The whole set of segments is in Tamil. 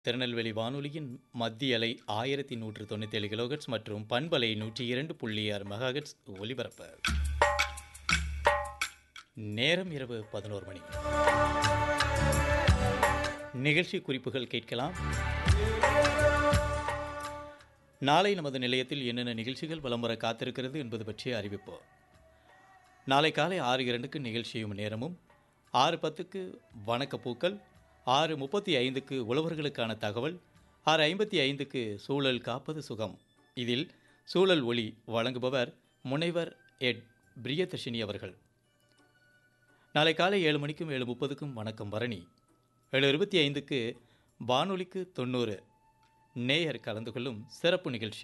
திருநெல்வேலி வானொலியின் மத்திய அலை ஆயிரத்தி நூற்று தொண்ணூற்றி ஏழு கிலோகட்ஸ் மற்றும் பண்பலை நூற்றி இரண்டு புள்ளி ஆறு மெகாஹெட்ஸ் ஒலிபரப்பு நேரம் இரவு பதினோரு மணி நிகழ்ச்சி குறிப்புகள் கேட்கலாம் நாளை நமது நிலையத்தில் என்னென்ன நிகழ்ச்சிகள் வலம் வர காத்திருக்கிறது என்பது பற்றிய அறிவிப்பு நாளை காலை ஆறு இரண்டுக்கு நிகழ்ச்சியும் நேரமும் ஆறு பத்துக்கு வணக்கப்பூக்கள் ஆறு முப்பத்தி ஐந்துக்கு உழவர்களுக்கான தகவல் ஆறு ஐம்பத்தி ஐந்துக்கு சூழல் காப்பது சுகம் இதில் சூழல் ஒளி வழங்குபவர் முனைவர் எட் பிரியதர்ஷினி அவர்கள் நாளை காலை ஏழு மணிக்கும் ஏழு முப்பதுக்கும் வணக்கம் பரணி ஏழு இருபத்தி ஐந்துக்கு வானொலிக்கு தொண்ணூறு நேயர் கலந்து கொள்ளும் சிறப்பு நிகழ்ச்சி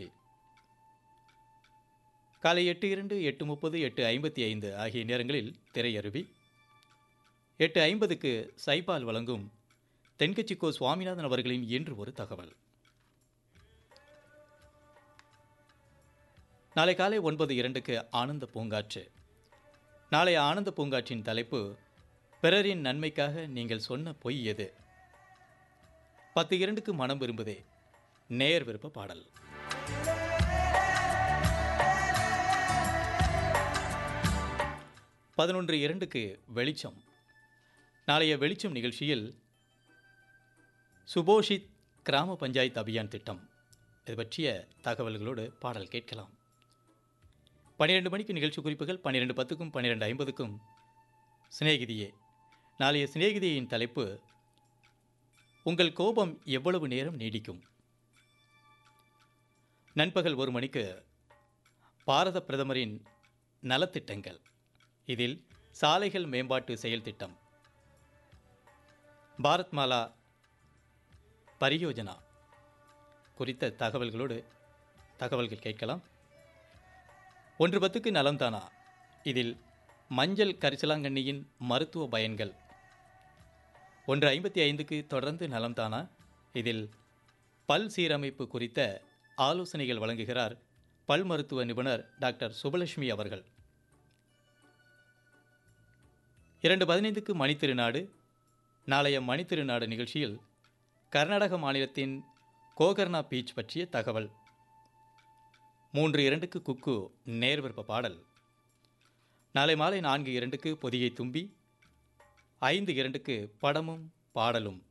காலை எட்டு இரண்டு எட்டு முப்பது எட்டு ஐம்பத்தி ஐந்து ஆகிய நேரங்களில் திரையருவி எட்டு ஐம்பதுக்கு சைபால் வழங்கும் தென்கட்சிக்கோ சுவாமிநாதன் அவர்களின் இன்று ஒரு தகவல் நாளை காலை ஒன்பது இரண்டுக்கு ஆனந்த பூங்காற்று நாளைய ஆனந்த பூங்காற்றின் தலைப்பு பிறரின் நன்மைக்காக நீங்கள் சொன்ன பொய் எது பத்து இரண்டுக்கு மனம் விரும்புதே நேர் விருப்ப பாடல் பதினொன்று இரண்டுக்கு வெளிச்சம் நாளைய வெளிச்சம் நிகழ்ச்சியில் சுபோஷித் கிராம பஞ்சாயத்து அபியான் திட்டம் இது பற்றிய தகவல்களோடு பாடல் கேட்கலாம் பன்னிரெண்டு மணிக்கு நிகழ்ச்சி குறிப்புகள் பன்னிரெண்டு பத்துக்கும் பன்னிரெண்டு ஐம்பதுக்கும் சிநேகிதியே நாளைய சிநேகிதியின் தலைப்பு உங்கள் கோபம் எவ்வளவு நேரம் நீடிக்கும் நண்பகல் ஒரு மணிக்கு பாரத பிரதமரின் நலத்திட்டங்கள் இதில் சாலைகள் மேம்பாட்டு செயல் திட்டம் பாரத் மாலா பரியோஜனா குறித்த தகவல்களோடு தகவல்கள் கேட்கலாம் ஒன்று பத்துக்கு நலம்தானா இதில் மஞ்சள் கரிசலாங்கண்ணியின் மருத்துவ பயன்கள் ஒன்று ஐம்பத்தி ஐந்துக்கு தொடர்ந்து நலம்தானா இதில் பல் சீரமைப்பு குறித்த ஆலோசனைகள் வழங்குகிறார் பல் மருத்துவ நிபுணர் டாக்டர் சுபலட்சுமி அவர்கள் இரண்டு பதினைந்துக்கு மணித்திருநாடு நாளைய மணித்திருநாடு நிகழ்ச்சியில் கர்நாடக மாநிலத்தின் கோகர்னா பீச் பற்றிய தகவல் மூன்று இரண்டுக்கு குக்கு நேர்விருப்ப பாடல் நாளை மாலை நான்கு இரண்டுக்கு பொதிகை தும்பி ஐந்து இரண்டுக்கு படமும் பாடலும்